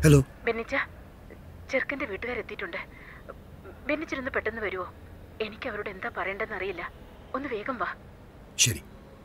Hello ബെന്നിച്ച ചെറുക്കന്റെ വീട്ടുകാരെത്തിയിട്ടുണ്ട് ബെന്നിച്ചിരുന്ന് പെട്ടെന്ന് വരുമോ എനിക്ക് അവരോട് എന്താ പറയേണ്ടതെന്ന് അറിയില്ല ഒന്ന് വേഗം വാ ശരി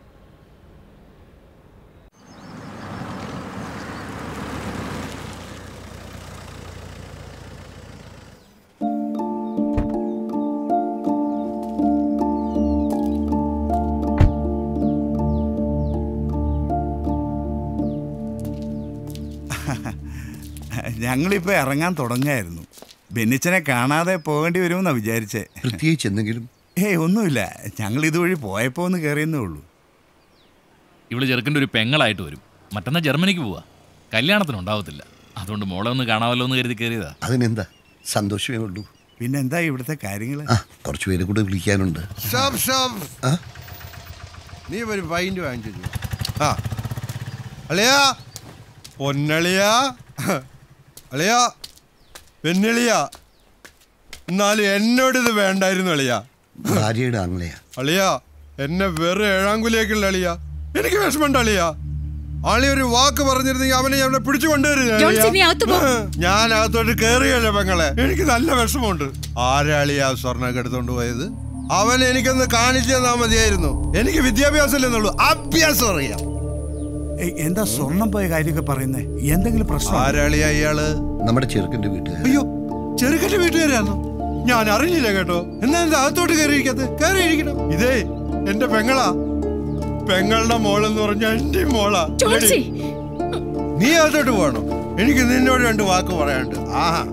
ഞങ്ങളിപ്പോൾ ഇറങ്ങാൻ തുടങ്ങായിരുന്നു ബെന്നിച്ചനെ കാണാതെ പോകേണ്ടി വരുമെന്നാണ് വിചാരിച്ചേ പ്രത്യേകിച്ച് എന്തെങ്കിലും ഏയ് ഒന്നുമില്ല ഞങ്ങൾ ഇതുവഴി പോയപ്പോൾ ഒന്ന് കയറിയെന്നേ ഉള്ളൂ ഇവിടെ ചെറുക്കൻ്റെ ഒരു പെങ്ങളായിട്ട് വരും മറ്റന്നാ ജർമ്മനിക്ക് പോവാ കല്യാണത്തിന് ഉണ്ടാവത്തില്ല അതുകൊണ്ട് മോളെ ഒന്ന് കാണാമല്ലോ എന്ന് കരുതി കയറിയതാ അതിനെന്താ സന്തോഷമേ ഉള്ളൂ പിന്നെ എന്താ ഇവിടുത്തെ കാര്യങ്ങൾ ആ കുറച്ച് പേരെ കൂടെ വിളിക്കാനുണ്ട് സ്റ്റോപ്പ് സ്റ്റോപ്പ് ആ നീ ഒരു പൈൻറ്റ് വാങ്ങിച്ചു ആ അളിയാ പൊന്നളിയാ അളിയാ പെണ്ണളിയാ എന്നാലും എന്നോട് ഇത് വേണ്ടായിരുന്നു അളിയാ ഭാര്യയുടെ ആങ്ങളെയാ അളിയാ എന്നെ വെറും ഏഴാങ്കുലിയേക്കുള്ള അളിയാ എനിക്ക് വിഷമമുണ്ട് അളിയാ ആളി ഒരു വാക്ക് പറഞ്ഞിരുന്നെങ്കിൽ അവനെ ഞാൻ പിടിച്ചു ജോൺസി, നീ അകത്ത് പോ. ഞാൻ അകത്തോട്ട് കേറിയല്ലോ പെങ്ങളെ എനിക്ക് നല്ല വിഷമമുണ്ട് ആരാളിയാ സ്വർണ്ണൊക്കെ എടുത്തോണ്ട് പോയത് അവൻ എനിക്കൊന്ന് കാണിച്ചു തന്നാ മതിയായിരുന്നു എനിക്ക് വിദ്യാഭ്യാസം ഇല്ലെന്നുള്ളൂ അഭ്യാസം അറിയാം ഏയ്, എന്താ സ്വർണം പോയ കാര്യമൊക്കെ പറയുന്നേ എന്തെങ്കിലും പ്രശ്നം ആരാളിയാ ഇയാള് നമ്മുടെ ചെറുക്കൻ്റെ വീട്ടുകാർ അയ്യോ ചെറുക്കന്റെ വീട്ടുകാരാന്നോ ഞാൻ അറിഞ്ഞില്ല കേട്ടോ എന്നാ എന്താ അകത്തോട്ട് കയറിയിരിക്കത്ത് കയറിയിരിക്കണം ഇതേ എന്റെ പെങ്ങളാ പെങ്ങളുടെ മോളെന്ന് പറഞ്ഞ എന്റെ മോളാ ജോൺസി നീ അകത്തോട്ട് പോകണം എനിക്ക് നിന്നോട് രണ്ട് വാക്ക് പറയാനുണ്ട് ആഹാ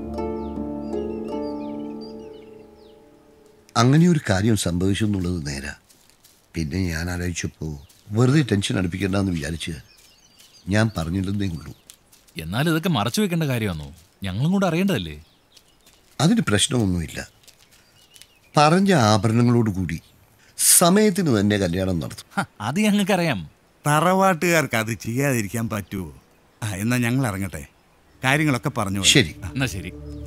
അങ്ങനെ ഒരു കാര്യം സംഭവിച്ചു എന്നുള്ളത് നേരാ പിന്നെ ഞാൻ ആലോചിച്ചപ്പോൾ വെറുതെ ടെൻഷൻ അടുപ്പിക്കണ്ടെന്ന് വിചാരിച്ച് ഞാൻ പറഞ്ഞില്ലെന്നേ ഉള്ളൂ എന്നാൽ ഇതൊക്കെ മറച്ചു വെക്കേണ്ട കാര്യമാണോ ഞങ്ങളും കൂടെ അറിയേണ്ടതല്ലേ അതിന് പ്രശ്നമൊന്നുമില്ല പറഞ്ഞ ആഭരണങ്ങളോട് കൂടി സമയത്തിന് തന്നെ കല്യാണം നടത്തും ഹ, അത് ഞങ്ങൾക്കറിയാം തറവാട്ടുകാർക്ക് അത് ചെയ്യാതിരിക്കാൻ പറ്റുമോ ആ എന്നാ ഞങ്ങൾ ഇറങ്ങട്ടെ കാര്യങ്ങളൊക്കെ പറഞ്ഞു ശരി എന്നാ ശരി